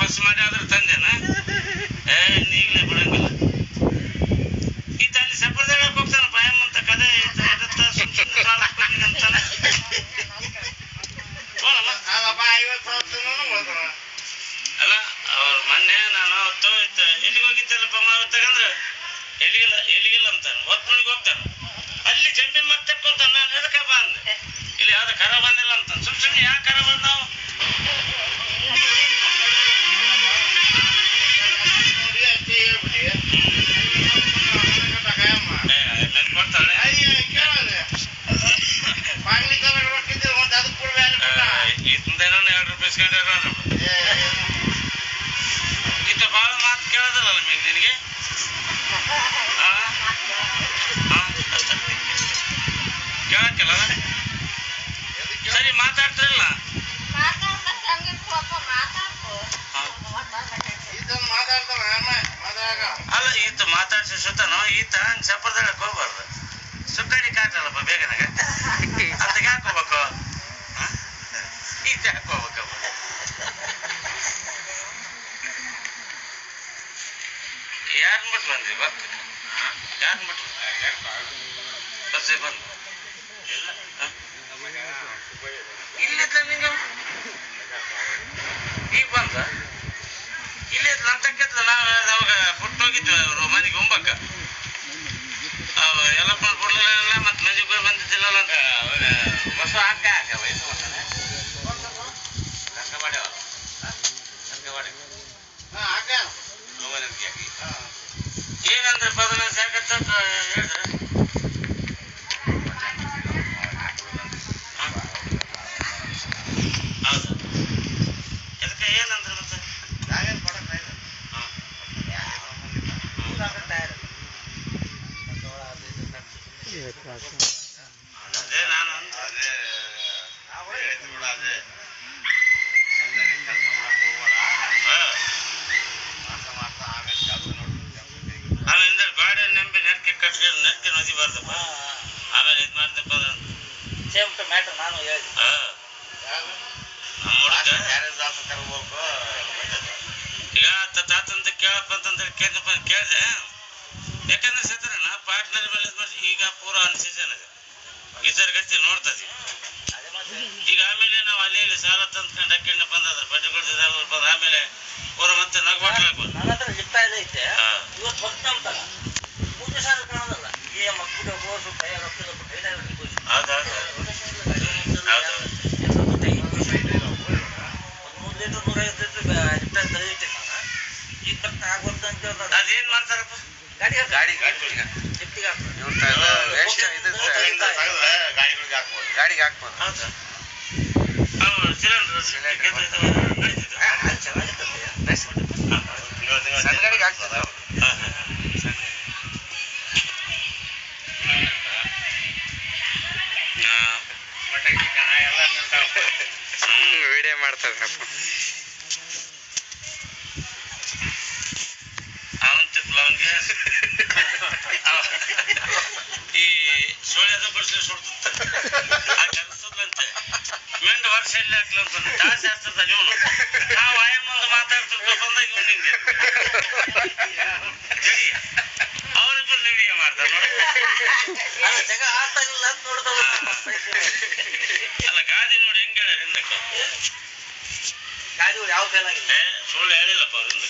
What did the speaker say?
ಖರ್ಚು ಮಾಡಿ ಆದ್ರೆ ತಂದೆನ ಏ ನೀಗ್ಲೇ ಬಿಡಂಗಿಲ್ಲ ಈತ ಅಲ್ಲಿ ಸಪ್ಪರ್ದಾಗ ಹೋಗ್ತಾನ ಭಯಂ ಅಂತ ಕದೆ ಈತ ಎದತ್ತ ಸುಮ್ ಸುಮ್ನೆ ಸಾಲ ಕೊಡ್ತೀನಿ ಅಂತಾನ ಹೋಗಮ್ಮ. ಅಲ್ಲ ಅವ್ರ ಮೊನ್ನೆ ನಾನು ಅವತ್ತು ಇತ್ತ ಎಲ್ಲಿಗೆ ಹೋಗಿದ್ದಲ್ಲಪ್ಪ ಮಾವ ತಗಂದ್ರೆ ಎಲ್ಲಿಗಿಲ್ಲ ಎಲ್ಲಿಗಿಲ್ಲ ಅಂತಾನೆ ಹೊತ್ತು ಮನೆಗೆ ಹೋಗ್ತಾನೆ ಅಲ್ಲಿ ಜಂಬಿ ಮತ್ತೆ ಕುಂತ ನಾನು ಎದಕ್ಕೆ ಬಂದೆ ಇಲ್ಲಿ ಯಾವ್ದು ಕರ ಬಂದಿಲ್ಲ ಅಂತ ಸುಮ್ ಸುಮ್ಮನೆ ಯಾಕೆ ಕರ ಬಂದಾವು ನೆನ್ ಕೊಡ್ತಾಳೆ ಇತ್ತೇನೋ ಎರಡು ರೂಪಾಯಿ ಇಸ್ಕೊಂಡ್ಯಾರ ಇತ್ತ ಭಾಳ ಮಾತು ಕೇಳೋದಿಲ್ಲ ನಿಮಗೆ ನಿನಗೆ ಆ? ಆ? ಕೇಳಕ್ಕಿಲ್ಲ ಸರಿ ಮಾತಾಡ್ತಿರಲ್ಲ ಅಲ್ಲ ಈತ ಮಾತಾಡ್ಸಿ ಸುತ್ತನೋ ಈತ ಹಂಗ್ ಸಪ್ಪರ್ದಳಕ್ ಹೋಗ್ಬಾರ್ದು ಸುಕ್ಕಡಿ ಕಾಟಲ್ಲಪ್ಪ ಬೇಗನಾಗ ಅದಕ್ಕೆ ಯಾಕೆ ಹೋಗ್ಬೇಕು ಹ? ಈತ ಯಾಕೆ ಹೋಗ್ಬೇಕಪ್ಪ ಯಾರನ್ನ ಬಿಟ್ಟು ಬಂದ್ರಿ ಬರ್ತ ಯಾರನ್ನ ಬಿಟ್ಟು ಬಸ್ಸೇ ಬಂದು ಇಲ್ಲ ಹ? ಇಲ್ಲಿದ್ದ ನಿಂಗೆ ಈಗ ಬಂದ ಇಲ್ಲೇ ಲಂಚಕ್ಕೆತ್ಲ ನಾವು ಅವಾಗ ಬಿಟ್ಟು ಹೋಗಿದ್ವಿ ಅವ್ರ ಮನೆಗೆ ಹೋಗ್ಬೇಕ ಅವ ಎಲ್ಲಪ್ಪ ಕೊಡ್ಲಿಲ್ಲ ಮತ್ತೆ ಮನೆಗೆ ಹೋಗಿ ಬಂದಿದ್ದಿಲ್ಲಲ್ಲ ಅಂತ ಅವಾಗ ಹೊಸ ಹಗ್ಗ ಹಾಕ ವಯಸ್ಸು ಬಂದಾನೆ ಹಗ್ಗ ಮಾಡ್ಯಾವ ಹಗ್ಗ ಮಾಡಿ ಏನಂದ್ರೆ ಪದನ ಸಾಕತ್ತ ಹೇಳಿದ್ರೆ ಹೌದು ಅದಕ್ಕೆ ಏನಂದ್ರೆ ಮತ್ತೆ ಹಾ. ಅದೇ ನಾನು ಅಂದೆ. ಹಾ. ಆಮೇಲೆ ಗಾಡಿ ನಂಬಿ ನೆಟ್ಗೆ ಕಟ್ಕೊಂಡು ನೆಟ್ಗೆ ನದಿ ಬಾರ್ದಪ್ಪ ಆಮೇಲೆ ಇದು ಮಾಡ್ದಪ್ಪ ಅಂದ್ರೆ ಸೇಮ್ ಟು ಮ್ಯಾಟರ್ ನಾನು ಹೇಳಿದೆ ಹಾ. ನಮ್ಮ ಹುಡುಗ ಈಗ ಆತ ತಾತಂತ ಕೇಳಪ್ಪ ಅಂತಂದ್ರೆ ಕೇಳ್ದಪ್ಪ ಕೇಳಿದೆ ಯಾಕಂದ್ರೆ ಸತ್ರನ ಪಾರ್ಟ್ನರ್ ಮೇಲೆ ಇದ್ ಮಾಡಿ ಈಗ ಪೂರ ಅನ್ ಸೀಸನ್ ಇದೆ ಇದರ ಗತಿ ನೋಡ್ತದೆ ಅದೇ ಮತ್ತೆ ಈಗ ಆಮೇಲೆ ನಾವು ಅಲ್ಲಿ ಇಲ್ಲಿ ಸಾಲ ತಂದ್ಕೊಂಡು ಹಾಕೊಂಡು ಬಂದದ್ರ ಬಡ್ಡಿ ಕೊಡ್ತಿದ್ದ ಬಂದ ಆಮೇಲೆ ಪೂರ ಮತ್ತೆ ನಗ್ಬಾಟ್ಲಾಗ್ಬೋದು ನನ್ನ ಹತ್ರ ಜಿಪ್ಪ ಎಲ್ಲ ಐತೆ ಹಾ. ಇವತ್ತು ಹೊತ್ತಂತಲ್ಲ ಮೂರು ಸಾವಿರ ಕಾಣೋದಲ್ಲ ಏ ಮಕ್ಕಳು ಬೋಸು ಕೈ ರೊಕ್ಕದ ಹೌದೌದು ಮೂರು ಲೀಟರ್ ನೂರೈವತ್ತು ಲೀಟರ್ ಜಿಪ್ಪ ತೆಗೆದಿಟ್ಟೆ ನಾನು ಈಗ ಕರೆಕ್ಟ್ ಆಗುತ್ತೆ ಅಂತ ಹೇಳ್ದಾಗ ಅದೇನ್ ಮಾಡ್ತಾರಪ್ಪ ಗಾಡಿ ಗಾಡಿ ಜಿಪ್ಪಿಗೆ ಹಾಕ್ತಾರೆ ವೇಸ್ಟ್ ಇದು ಗಾಡಿಗೆ ಹಾಕ್ಬೋದು ಹೌದಾ ಅವು ಸಿಲಿಂಡರ್ ಸಿಲಿಂಡರ್ ನಡೀತಿದೆ. ಅದು ಚೆನ್ನಾಗಿರ್ತದೆ ಸಣ್ಣ ಗಾಡಿಗೆ ಹಾಕ್ಬೋದು ಹಾ, ಹಾ, ಹಾ. ಹಾ. ಹ್ಮ್. ವಿಡಿಯೋ ಮಾಡ್ತಾರಪ್ಪ ಅವನ್ ತಿಪ್ಲ ಅವನ್ಗೆ ಈ ಸೋಳ್ಯದ ಬರ್ಸಿ ಸುಡ್ತ ಆ ಕೆಲಸದಂತೆ ಮೆಂಡ್ ವರ್ಷ ಎಲ್ಲಿ ಹಾಕ್ಲಿ ಅಂತ ದಾಸ ಹಚ್ತದ ಇವನು ನಾವು ಆಯ ಮುಂದೆ ಮಾತಾಡ್ತಿರ್ತ ಬಂದಾಗ ಇವನು ಹಿಂಗೆ ಜಡಿ ಅವರಿಬ್ಬರು ನಿಮಗೆ ಮಾಡ್ತಾರೆ ನೋಡಿ ಅದು ಜಗ ಆಗ್ತಾಗಿಲ್ಲ ಅಂತ ನೋಡ್ತಾ ಅಲ್ಲ ಗಾದಿ ನೋಡಿ ಹೆಂಗ್ ಹೇಳ್ಯಾರ ಹಿಂದಕ್ಕೆ ಗಾಡಿಗಳು ಯಾವ ಫೇಲ್ ಆಗಿದೆ ಏ ಸುಳ್ಳು ಹೇಳಿಲ್ಲಪ್ಪ ಅವ್ರು ಹಿಂದಕ್ಕೆ